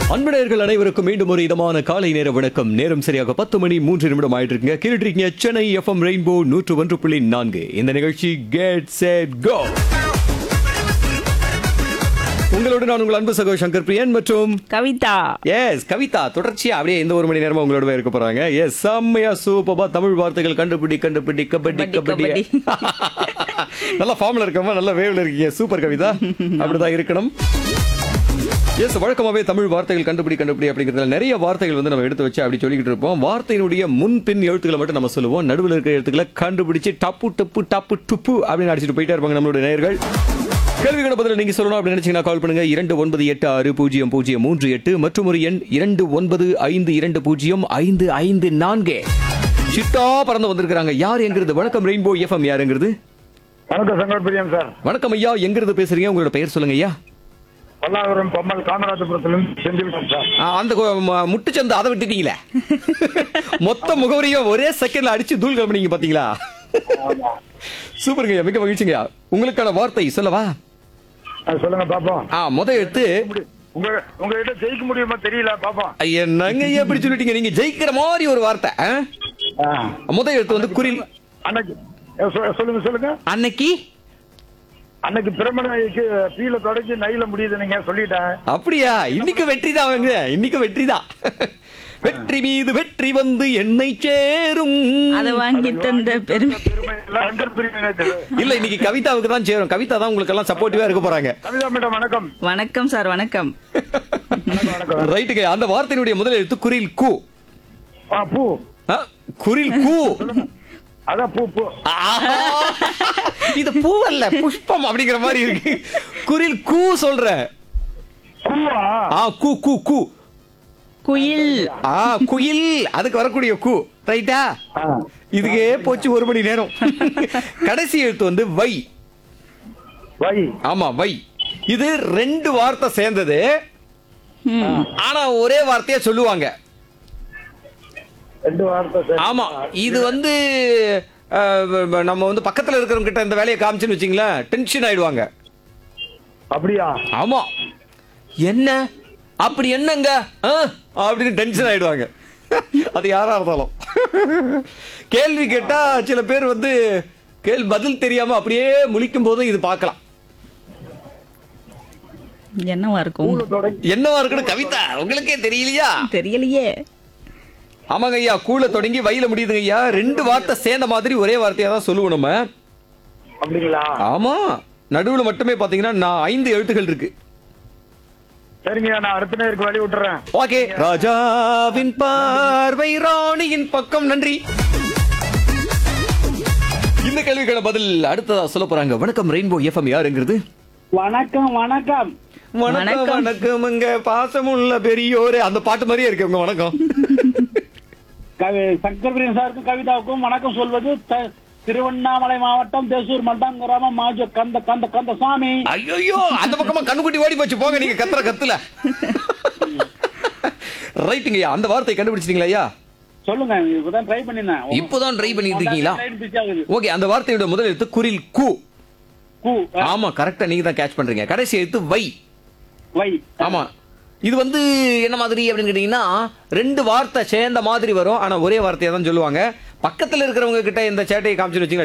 அன்படையர்கள் அனைவருக்கும் மீண்டும் ஒரு இதமான காலை நேர வணக்கம் நேரம் சரியாக பத்து மணி மூன்று நிமிடம் ஆயிட்டு இருக்குங்க கேட்டுருக்கீங்க சென்னை எஃப்எம் ரெயின்போ நூற்று ஒன்று புள்ளி நான்கு இந்த நிகழ்ச்சி கெட் செட் கோ உங்களோட நான் உங்கள் அன்பு சகோ சங்கர் பிரியன் மற்றும் கவிதா எஸ் கவிதா தொடர்ச்சியா அப்படியே இந்த ஒரு மணி நேரமா உங்களோட இருக்க போறாங்க எஸ் செம்மையா சூப்பரா தமிழ் வார்த்தைகள் கண்டுபிடி கண்டுபிடி கபடி கபடி, கபடி நல்ல ஃபார்ம்ல இருக்கமா நல்ல வேவ்ல இருக்கீங்க சூப்பர் கவிதா அப்படிதான் இருக்கணும் எஸ் வழக்கமாவே தமிழ் வார்த்தைகள் கண்டுபிடி கண்டுபிடி அப்படிங்கிறதுல நிறைய வார்த்தைகள் வந்து நம்ம எடுத்து வச்சு அப்படி சொல்லிக்கிட்டு இருப்போம் வார்த்தையினுடைய முன் பின் எழுத்துக்களை மட்டும் நம்ம சொல்லுவோம் நடுவில் இருக்கிற எழுத்துக்களை கண்டுபிடிச்சு டப்பு டப்பு டப்பு டுப்பு அப்படின்னு அடிச்சுட்டு போயிட்டே இருப்பாங்க நம்மளுடைய நேயர்கள் கேள்விகளை பதில் நீங்க சொல்லணும் அப்படின்னு நினைச்சீங்கன்னா கால் பண்ணுங்க இரண்டு ஒன்பது எட்டு ஆறு பூஜ்ஜியம் பூஜ்ஜியம் மூன்று எட்டு மற்றும் ஒரு எண் இரண்டு ஒன்பது ஐந்து இரண்டு பூஜ்ஜியம் ஐந்து ஐந்து நான்கு சிட்டா பறந்து வந்திருக்கிறாங்க யார் எங்கிறது வணக்கம் ரெயின்போ எஃப்எம் யாருங்கிறது வணக்கம் சங்கர் பிரியம் சார் வணக்கம் ஐயா எங்கிருந்து பேசுறீங்க உங்களோட பெயர் சொல்லுங்க ஐயா பல்லாவரம் பொம்மல் காமராஜபுரத்திலிருந்து செஞ்சுவிட்டோம் சார் ஆ, அந்த கு- ம- முட்டுச்சந்து அதை விட்டுட்டீங்களே மொத்த முகவரியும் ஒரே செகண்ட்ல அடிச்சு தூள் கிளம்புனீங்க பாத்தீங்களா சூப்பருங்க மிக மகிழ்ச்சிங்க உங்களுக்கான வார்த்தை சொல்லவா அது சொல்லுங்க பாப்போம் ஆ முத எடுத்து உங்க உங்ககிட்ட ஜெயிக்க முடியுமா தெரியல பாப்போம் என்னங்க ஐயா இப்படி சொல்லிட்டீங்க நீங்க ஜெயிக்கிற மாதிரி ஒரு வார்த்தை ஆ? ஆ. முத எடுத்து வந்து குறில் அன்னைக்கு ஏ, சொ- சொல்லுங்க சொல்லுங்க அன்னைக்கு அன்னைக்கு பிரமணைக்கு பீல தொடங்கி நைல முடியுது நீங்க சொல்லிட்டேன் அப்படியா இன்னைக்கு வெற்றி தான் அவங்க இன்னைக்கு வெற்றி தான் வெற்றி மீது வெற்றி வந்து என்னை சேரும் அதை வாங்கி தந்த பெருமை பெருமை எல்லாம் சங்கர் பிரியம் இல்ல இன்னைக்கு கவிதாவுக்கு தான் சேரும் கவிதா தான் உங்களுக்கு எல்லாம் சப்போர்ட்டிவா இருக்க போறாங்க கவிதா மேடம் வணக்கம் வணக்கம் சார் வணக்கம் வணக்கம் வணக்கம் ரைட்டுங்க அந்த வார்த்தையினுடைய முதல் எழுத்து குரில் கு ஆ, பூ ஆ, குரில் கூ அதான் பூ பூ ஆஹா! இது பூவல்ல புஷ்பம் அப்படிங்கிற மாதிரி இருக்கு குரில் கூ சொல்ற பூவா ஆ கூ கூ கூ குயில் ஆ குயில் அதுக்கு வரக்கூடிய கூ ரைட்டா ஆ. இதுக்கே போச்சு ஒரு மணி நேரம் கடைசி எழுத்து வந்து வை வை ஆமா வை இது ரெண்டு வார்த்தை சேர்ந்தது ம். ஆனா ஒரே வார்த்தையா சொல்லுவாங்க ரெண்டு வார்த்தை சரி. ஆமா இது வந்து அஹ், நம்ம வந்து பக்கத்துல இருக்கிறவங்க கிட்ட இந்த வேலையை காமிச்சுன்னு வச்சுங்களேன் டென்ஷன் ஆயிடுவாங்க அப்படியா ஆமா என்ன அப்படி என்னங்க ஆ? அப்படின்னு டென்ஷன் ஆயிடுவாங்க அது யாரா இருந்தாலும் கேள்வி கேட்டா சில பேர் வந்து கேள்வி பதில் தெரியாம அப்படியே முழிக்கும் போதும் இது பார்க்கலாம் என்னவா இருக்கும் பூல தொடங்கி என்னவா இருக்குன்னு கவிதா உங்களுக்கே தெரியலையா தெரியலையே ஆமாங்க ஐயா கூழ தொடங்கி வயில முடியுதுங்க ஐயா ரெண்டு வார்த்தை சேர்ந்த மாதிரி ஒரே வார்த்தையா தான் சொல்லுவோம் நம்ம அப்படிங்களா ஆமா நடுவுல மட்டுமே பாத்தீங்கன்னா நான் ஐந்து எழுத்துக்கள் இருக்கு சரிங்க நான் அடுத்த நேருக்கு வழி விட்டுறேன் ஓகே ராஜாவின் பார்வை ராணியின் பக்கம் நன்றி இந்த கேள்விக்கான பதில் அடுத்ததா சொல்ல போறாங்க வணக்கம் ரெயின்போ எஃப்எம் யாருங்கிறது வணக்கம் வணக்கம் வணக்கம் வணக்கம். வணக்கமுங்க பாசமுள்ள பெரியோரே அந்த பாட்டு மாதிரியே இருக்கு உங்க வணக்கம் கவி சங்கர்பிரியன் சாருக்கும் கவிதாவுக்கும் வணக்கம் சொல்வது த- திருவண்ணாமலை மாவட்டம் தேசூர் மட்டம் கிராமம் மாஜோ கந்த கந்த கந்த சாமி ஐயோ அந்த பக்கமா கண்ணுக்குட்டி ஓடி போச்சு போங்க நீங்க கத்துற கத்துல ரைட்டுங்கய்யா அந்த வார்த்தை கண்டுபிடிச்சிட்டீங்களா ஐயா சொல்லுங்க இப்பதான் ட்ரை பண்ணினேன் இப்போதான் ட்ரை பண்ணிட்டு இருக்கீங்களா line busy ஆகுது. ஓகே அந்த வார்த்தையோட முதல் எழுத்து குரில் கு கு அ, ஆமா கரெக்டா நீங்க தான் கேட்ச் பண்றீங்க கடைசி எழுத்து வை வை ஆமா இது வந்து என்ன மாதிரி அப்படின்னு கேட்டீங்கன்னா ரெண்டு வார்த்தை சேர்ந்த மாதிரி வரும் ஆனா ஒரே வார்த்தையை தான் சொல்லுவாங்க பக்கத்துல இருக்கிறவங்க கிட்ட இந்த சேட்டையை காமிச்சு வச்சுங்க